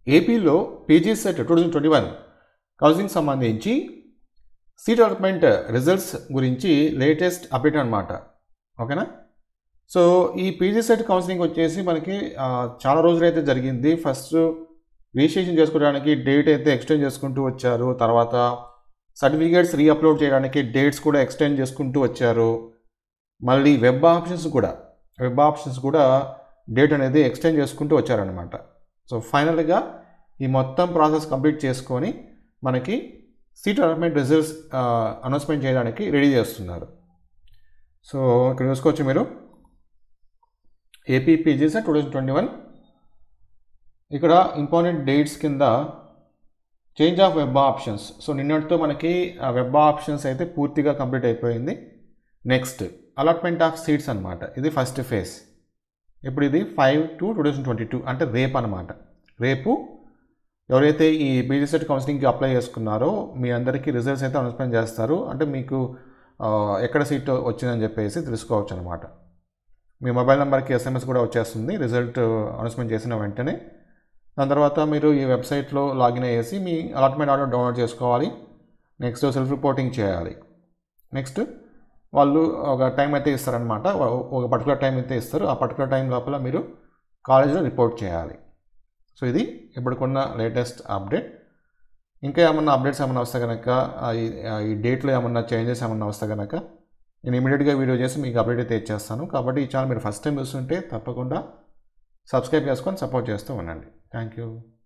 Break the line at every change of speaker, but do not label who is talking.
ఏపీలో PG CET two thousand twenty one counselling సంబంధించి seat allotment results గురించి latest update అనమాట ఓకేనా సో ఈ పీజీ సెట్ కౌన్సిలింగ్ వచ్చేసి మనకి ఆ, చాలా రోజులైతే జరిగింది ఫస్ట్ రిజిస్ట్రేషన్ చేసుకోవడానికి డేట్ అయితే ఎక్స్టెండ్ చేసుకుంటూ వచ్చారు తర్వాత సర్టిఫికేట్స్ రీఅప్లోడ్ చేయడానికి డేట్స్ కూడా ఎక్స్టెండ్ చేసుకుంటూ వచ్చారు మళ్ళీ వెబ్ ఆప్షన్స్ కూడా వెబ్ ఆప్షన్స్ కూడా డేట్ అనేది ఎక్స్టెండ్ చేసుకుంటూ వచ్చారనమాట సో ఫైనల్గా ఈ మొత్తం ప్రాసెస్ కంప్లీట్ చేసుకొని మనకి సీట్ అలాట్మెంట్ రిజల్ట్స్ అనౌన్స్మెంట్ చేయడానికి రెడీ చేస్తున్నారు సో ఇక్కడ చూసుకోవచ్చు మీరు AP PG CET two thousand twenty one ఇక్కడ ఇంపార్టెంట్ డేట్స్ కింద change of web options so నిన్నటితో మనకి ఆ వెబ్ ఆప్షన్స్ అయితే పూర్తిగా కంప్లీట్ అయిపోయింది నెక్స్ట్ అలాట్మెంట్ ఆఫ్ సీట్స్ అనమాట ఇది ఫస్ట్ ఫేజ్ ఇప్పుడు ఇది five to two thousand twenty two అంటే రేపు అనమాట రేపు ఎవరైతే ఈ బీజీసెట్ కౌన్సిలింగ్కి అప్లై చేసుకున్నారో మీ అందరికీ రిజల్ట్స్ అయితే అనౌన్స్మెంట్ చేస్తారు అంటే మీకు ఆ, ఎక్కడ సీట్ వచ్చిందని చెప్పేసి తెలుసుకోవచ్చు అనమాట మీ మొబైల్ నెంబర్కి ఎస్ఎంఎస్ కూడా వచ్చేస్తుంది రిజల్ట్ అనౌన్స్మెంట్ చేసిన వెంటనే దాని తర్వాత మీరు ఈ వెబ్సైట్లో లాగిన్ అయ్యేసి మీ అలాట్మెంట్ ఆర్డర్ డౌన్లోడ్ చేసుకోవాలి నెక్స్ట్ సెల్ఫ్ రిపోర్టింగ్ చేయాలి నెక్స్ట్ వాళ్ళు ఒక టైం అయితే ఇస్తారనమాట ఒక పర్టికులర్ టైం అయితే ఇస్తారు ఆ పర్టికులర్ టైం లోపల మీరు కాలేజీలో రిపోర్ట్ చేయాలి సో ఇది ఇప్పటికున్న లేటెస్ట్ అప్డేట్ ఇంకా ఏమన్నా అప్డేట్స్ ఏమన్నా వస్తే కనుక ఆ ఈ- ఆ ఈ డేట్లో ఏమన్నా చేంజెస్ ఏమన్నా వస్తే కనుక నేను ఇమీడియట్గా వీడియో చేసి మీకు అప్డేట్ అయితే ఇచ్చేస్తాను కాబట్టి ఈ ఛానల్ మీరు ఫస్ట్ టైం చూస్తుంటే తప్పకుండా సబ్స్క్రైబ్ చేసుకొని సపోర్ట్ చేస్తూ ఉండండి థ్యాంక్ యూ